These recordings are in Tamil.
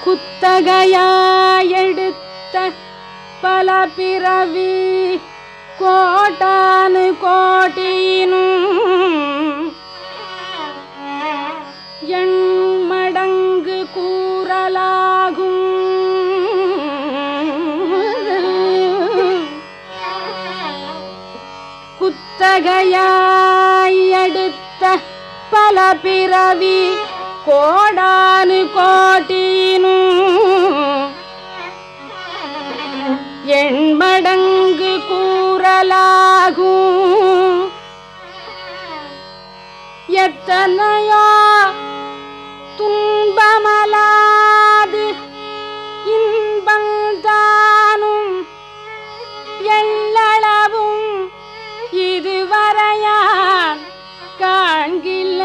குத்தகையாயெடுத்த பல பிறவி கோட்டானு கோட்டினும் எண் மடங்கு கூறலாகும் குத்தகையாய் எடுத்த பல பிறவி கோடானு கோட்டினும் எண்மடங்கு கூறலாகும் எத்தனையோ துன்பமலாது இன்பம் தானும் எள்ளளவும் இதுவரையான் காண்கில்ல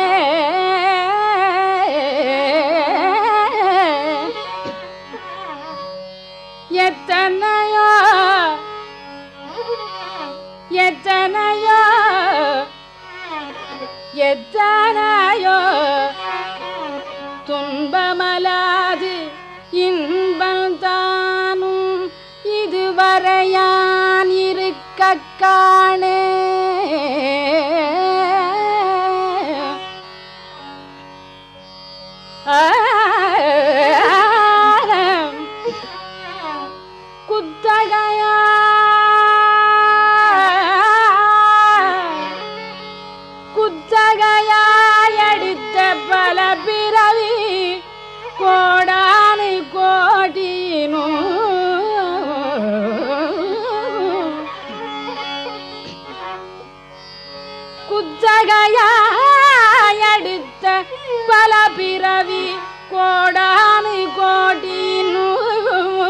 எத்தனையோ எத்தனையோ எத்தனையோ துன்பமலாது இன்பம் தானும் இதுவரையான் இருக்க காணே குத்தகையா குத்தகையாயடித்த பல பிறவி கோடானு கோடினும் குத்தகையாயடித்த பல பிறவி கோடானு கோடினும்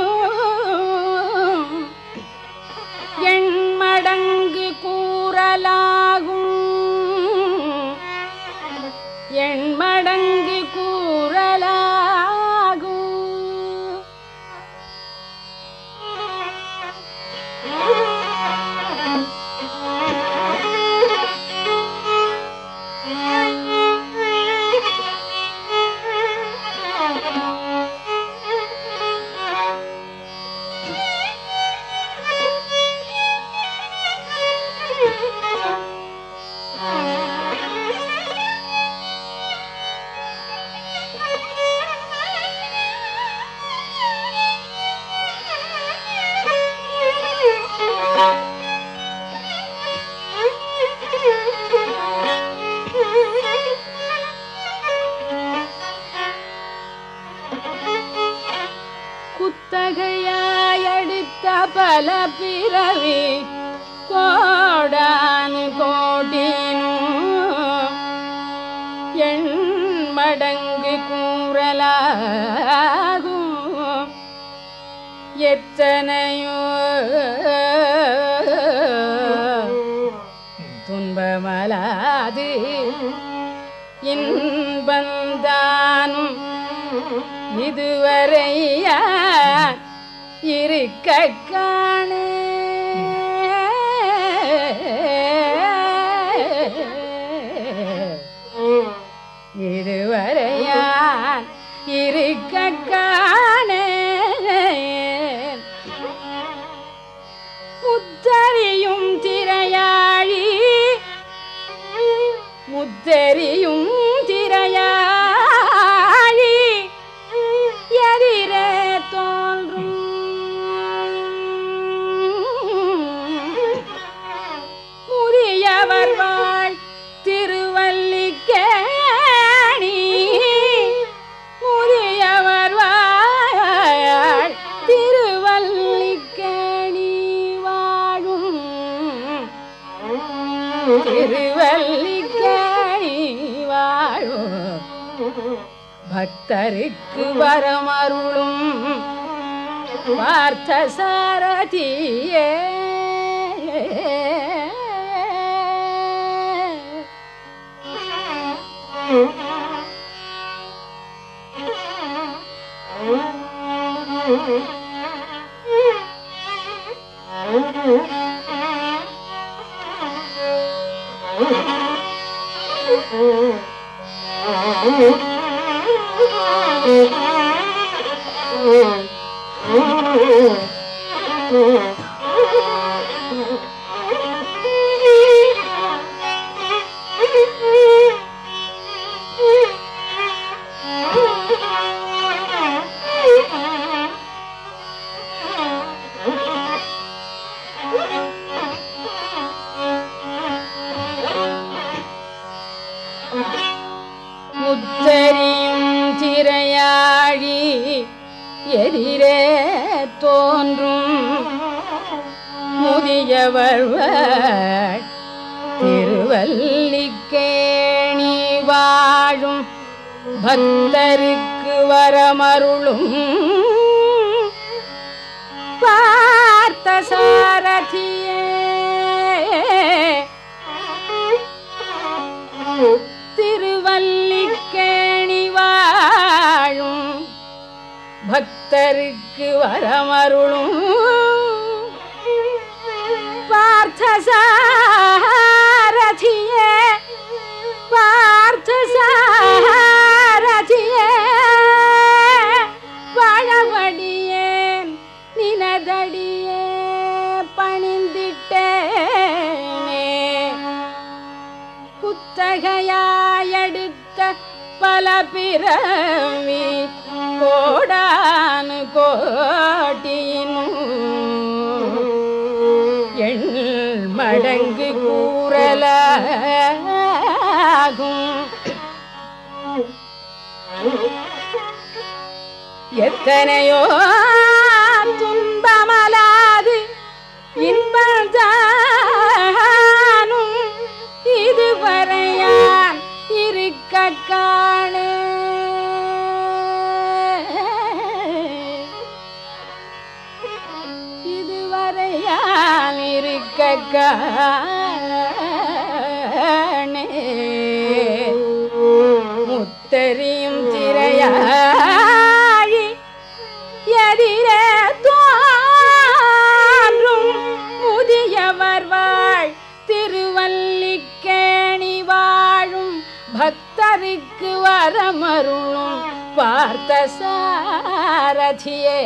எண்மடங்கு கூறலாகும் எண்மடங்கு கூறலாகும் குத்தகையாயடித்த பல பிறவி கோடானு கோடினும் எண் மடங்கு கூறலாகும் எத்தனையோ துன்பமலாது இன்பந்தானும் இதுவரையா இருக்க காணே இதுவரையான் இருக்க காணே முத்தறியும் திரையாழி முத்தறியும் திரையாழி எதிரே தோன்றும் முதியவர் வாழ் திருவல்லிக்கேணி முதியவர் வாழ் திருவல்லிக்கேணி வாழும் திருவல்லிக்கேணி வாழும் பக்தருக்கு வரமருளும் பார்த்த சாரதியே Thank you. முத்தரியும் திரையாழி எதிரே தோன்றும் முதியவர் திருவல்லிக்கேணி வாழும் பக்தருக்கு வரமருளும் பார்த்த சாரதியே திருவல்லிக்கேணி வாழும் பக்தருக்கு வரமருளும் பார்த்த சாரதியே பார்த்த சாரதியே வாழவடியேன் நினதடியே பணிந்திட்டேனே குத்தகையாயெடுத்த பல பிறவி கோடானு கோட்டினும் எண் மடங்கு கூறலாகும் எத்தனையோ துன்பமலாது இன்பதானும் இதுவரையான் இருக்க காணே இதுவரையான் இருக்க காணே முத்தரியும் திரையாழி எதிரே தோன்றும் முதியவர் வாழ் திருவல்லிக்கேணி வாழும் பக்தருக்கு வரமருளும் பார்த்த சாரதியே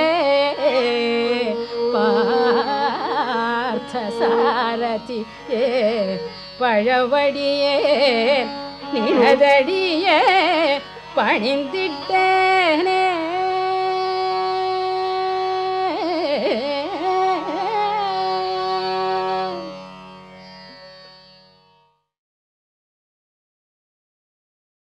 பார்த்த சாரதியே பழவடியே நினதடியே பணிந்திட்டேனே